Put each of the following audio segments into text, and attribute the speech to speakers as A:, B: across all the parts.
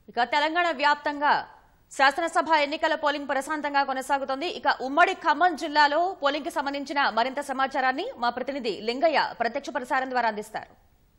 A: ఇక తెలంగాణ వ్యాప్తంగా శాసనసభ ఎన్నికల పోలింగ్ ప్రశాంతంగా కొనసాగుతోంది ఇక ఉమ్మడి ఖమ్మం జిల్లాలో పోలింగ్ కి సంబంధించిన మరింత సమాచారాన్ని మా ప్రతినిధి లింగయ్య ప్రత్యక్ష ప్రసారం ద్వారా అందిస్తారు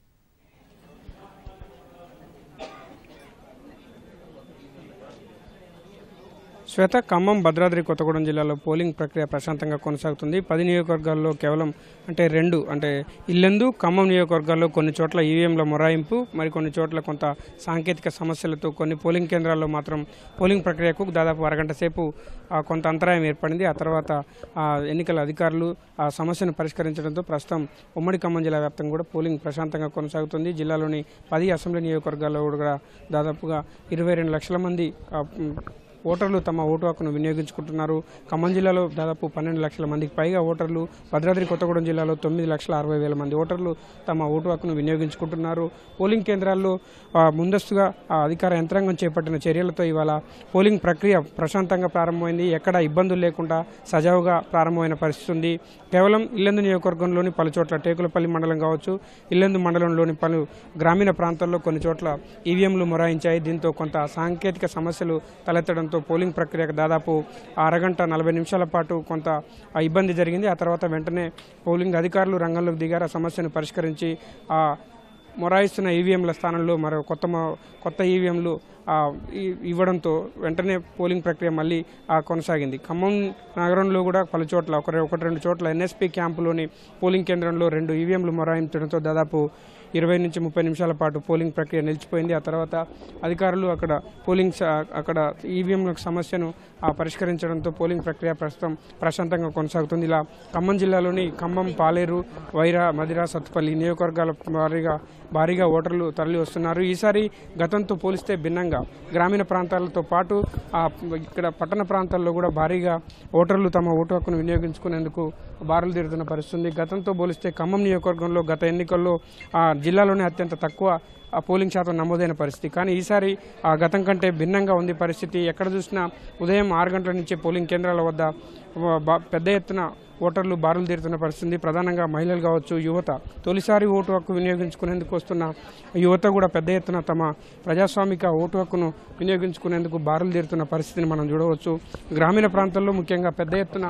B: శ్వేత ఖమ్మం భద్రాద్రి కొత్తగూడెం జిల్లాలో పోలింగ్ ప్రక్రియ ప్రశాంతంగా కొనసాగుతుంది పది నియోజకవర్గాల్లో కేవలం అంటే రెండు అంటే ఇల్లెందు ఖమ్మం నియోజకవర్గాల్లో కొన్ని చోట్ల ఈవీఎంల మొరాయింపు మరికొన్ని చోట్ల కొంత సాంకేతిక సమస్యలతో కొన్ని పోలింగ్ కేంద్రాల్లో మాత్రం పోలింగ్ ప్రక్రియకు దాదాపు అరగంట సేపు ఆ, కొంత అంతరాయం ఏర్పడింది ఆ తర్వాత ఆ, ఎన్నికల అధికారులు ఆ సమస్యను పరిష్కరించడంతో ప్రస్తుతం ఉమ్మడి ఖమ్మం జిల్లా వ్యాప్తంగా కూడా పోలింగ్ ప్రశాంతంగా కొనసాగుతుంది జిల్లాలోని పది అసెంబ్లీ నియోజకవర్గాల్లో కూడా దాదాపుగా ఇరవై రెండు లక్షల మంది ఆ, మ్, ఓటర్లు తమ ఓటు హక్కును వినియోగించుకుంటున్నారు ఖమ్మం జిల్లాలో దాదాపు పన్నెండు లక్షల మందికి పైగా ఓటర్లు భద్రాద్రి కొత్తగూడెం జిల్లాలో తొమ్మిది లక్షల అరవై వేల మంది ఓటర్లు తమ ఓటు హక్కును వినియోగించుకుంటున్నారు పోలింగ్ కేంద్రాల్లో ఆ, ముందస్తుగా ఆ అధికార యంత్రాంగం చేపట్టిన చర్యలతో ఇవాళ పోలింగ్ ప్రక్రియ ప్రశాంతంగా ప్రారంభమైంది ఎక్కడ ఇబ్బందులు లేకుండా సజావుగా ప్రారంభమైన పరిస్థితి ఉంది కేవలం ఇల్లెందు నియోజకవర్గంలోని పలు చోట్ల టేకులపల్లి మండలం కావచ్చు ఇల్లెందు మండలంలోని పలు గ్రామీణ ప్రాంతాల్లో కొన్ని చోట్ల ఈవీఎంలు మొరాయించాయి దీంతో కొంత సాంకేతిక సమస్యలు తలెత్తడంతో పోలింగ్ ప్రక్రియకు దాదాపు అరగంట నలభై నిమిషాల పాటు కొంత ఆ ఇబ్బంది జరిగింది ఆ తర్వాత వెంటనే పోలింగ్ అధికారులు రంగంలోకి దిగారు ఆ సమస్యను పరిష్కరించి ఆ మొరాయిస్తున్న ఈవీఎంల స్థానంలో మరో కొత్త మొ- కొత్త ఈవీఎంలు ఆ, ఇ- ఇవ్వడంతో వెంటనే పోలింగ్ ప్రక్రియ మళ్ళీ ఆ, కొనసాగింది ఖమ్మం నగరంలో కూడా పలు చోట్ల ఒక రె- ఒకటి రెండు చోట్ల ఎన్ఎస్పి క్యాంపులోని పోలింగ్ కేంద్రంలో రెండు ఈవీఎంలు మొరాయించడంతో దాదాపు ఇరవై నుంచి ముప్పై నిమిషాల పాటు పోలింగ్ ప్రక్రియ నిలిచిపోయింది ఆ తర్వాత అధికారులు అక్కడ పోలింగ్ స- అక్కడ ఈవీఎంల సమస్యను ఆ, పరిష్కరించడంతో పోలింగ్ ప్రక్రియ ప్రస్తుతం ప్రశాంతంగా కొనసాగుతుంది ఇలా ఖమ్మం జిల్లాలోని ఖమ్మం పాలేరు వైరా మదిరా సత్తుపల్లి నియోజకవర్గాల భారీగా భారీగా ఓటర్లు తరలి వస్తున్నారు ఈసారి గతంతో పోలిస్తే భిన్నంగా గ్రామీణ ప్రాంతాలతో పాటు ఆ, ఇక్కడ పట్టణ ప్రాంతాల్లో కూడా భారీగా ఓటర్లు తమ ఓటు హక్కును వినియోగించుకునేందుకు బారులు తీరుతున్న పరిస్థితి ఉంది గతంతో పోలిస్తే ఖమ్మం నియోజకవర్గంలో గత ఎన్నికల్లో ఆ జిల్లాలోనే అత్యంత తక్కువ ఆ పోలింగ్ శాతం నమోదైన పరిస్థితి కానీ ఈసారి ఆ గతం కంటే భిన్నంగా ఉంది పరిస్థితి ఎక్కడ చూసినా ఉదయం ఆరు గంటల నుంచే పోలింగ్ కేంద్రాల వద్ద వ- బా- పెద్ద ఎత్తున ఓటర్లు బారులు తీరుతున్న పరిస్థితి ప్రధానంగా మహిళలు కావచ్చు యువత తొలిసారి ఓటు హక్కు వినియోగించుకునేందుకు వస్తున్న యువత కూడా పెద్ద ఎత్తున తమ ప్రజాస్వామిక ఓటు హక్కును వినియోగించుకునేందుకు బారులు తీరుతున్న పరిస్థితిని మనం చూడవచ్చు గ్రామీణ ప్రాంతాల్లో ముఖ్యంగా పెద్ద ఎత్తున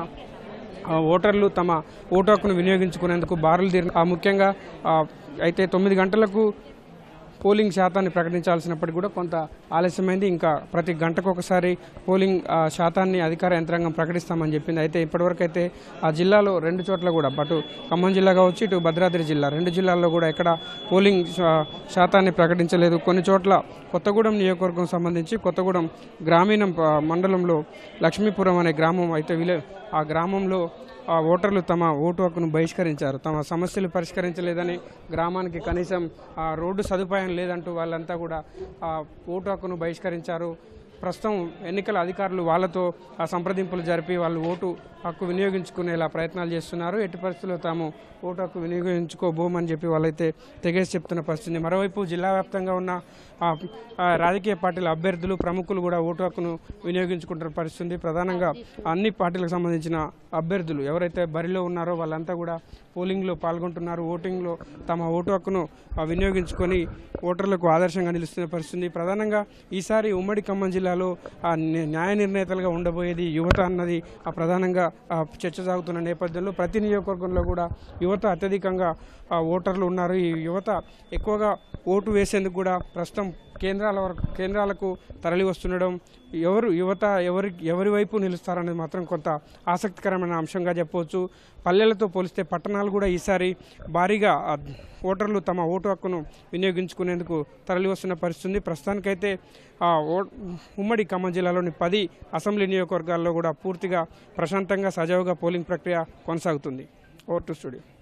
B: ఆ, ఓటర్లు తమ ఓటు హక్కును వినియోగించుకునేందుకు బారులు తీరు ఆ, ముఖ్యంగా ఆ, అయితే తొమ్మిది గంటలకు పోలింగ్ శాతాన్ని ప్రకటించాల్సినప్పటికీ కూడా కొంత ఆలస్యమైంది ఇంకా ప్రతి గంటకు ఒకసారి పోలింగ్ ఆ, శాతాన్ని అధికార యంత్రాంగం ప్రకటిస్తామని చెప్పింది అయితే ఇప్పటివరకు అయితే ఆ జిల్లాలో రెండు చోట్ల కూడా అటు ఖమ్మం జిల్లా కావచ్చు ఇటు భద్రాద్రి జిల్లా రెండు జిల్లాల్లో కూడా ఎక్కడ పోలింగ్ శా- శాతాన్ని ప్రకటించలేదు కొన్ని చోట్ల కొత్తగూడెం నియోజకవర్గం సంబంధించి కొత్తగూడెం గ్రామీణ ప- మండలంలో లక్ష్మీపురం అనే గ్రామం అయితే విలే ఆ గ్రామంలో ఆ ఓటర్లు తమ ఓటు హక్కును బహిష్కరించారు తమ సమస్యలు పరిష్కరించలేదని గ్రామానికి కనీసం ఆ రోడ్డు సదుపాయం లేదంటూ వాళ్ళంతా కూడా ఆ ఓటు హక్కును బహిష్కరించారు ప్రస్తుతం ఎన్నికల అధికారులు వాళ్ళతో ఆ సంప్రదింపులు జరిపి వాళ్ళు ఓటు హక్కు వినియోగించుకునేలా ప్రయత్నాలు చేస్తున్నారు ఎట్టి పరిస్థితుల్లో తాము ఓటు హక్కు వినియోగించుకోబోమని చెప్పి వాళ్ళైతే తెగేసి చెప్తున్న పరిస్థితి ఉంది. మరోవైపు జిల్లా వ్యాప్తంగా ఉన్న ఆ, ఆ, రాజకీయ పార్టీల అభ్యర్థులు ప్రముఖులు కూడా ఓటు హక్కును వినియోగించుకుంటున్న పరిస్థితి ఉంది. ప్రధానంగా అన్ని పార్టీలకు సంబంధించిన అభ్యర్థులు ఎవరైతే బరిలో ఉన్నారో వాళ్ళంతా కూడా పోలింగ్లో పాల్గొంటున్నారు ఓటింగ్లో తమ ఓటు హక్కును ఆ, వినియోగించుకొని ఓటర్లకు ఆదర్శంగా నిలుస్తున్న పరిస్థితి ఉంది. ప్రధానంగా ఈసారి ఉమ్మడి ఖమ్మం జిల్లాలో ఆ, న్య- న్యాయ నిర్ణేతలుగా ఉండబోయేది యువత అన్నది ఆ, ప్రధానంగా ఆ, చర్చ సాగుతున్న నేపథ్యంలో ప్రతి నియోజకవర్గంలో కూడా యువత అత్యధికంగా ఆ, ఓటర్లు ఉన్నారు ఈ యువత ఎక్కువగా ఓటు వేసేందుకు కూడా ప్రస్తుతం కేంద్రాల వరకు కేంద్రాలకు తరలి వస్తుండడం ఎవరు యువత ఎవరి ఎవరి వైపు నిలుస్తారనేది మాత్రం కొంత ఆసక్తికరమైన అంశంగా చెప్పవచ్చు పల్లెలతో పోలిస్తే పట్టణాలు కూడా ఈసారి భారీగా ఆ, ఓటర్లు తమ ఓటు హక్కును వినియోగించుకునేందుకు తరలి వస్తున్న పరిస్థితి ఉంది. ప్రస్తుతానికైతే ఆ, ఓ- ఉమ్మడి ఖమ్మం జిల్లాలోని పది అసెంబ్లీ నియోజకవర్గాల్లో కూడా పూర్తిగా ప్రశాంతంగా సజావుగా పోలింగ్ ప్రక్రియ కొనసాగుతుంది ఓటు స్టూడియో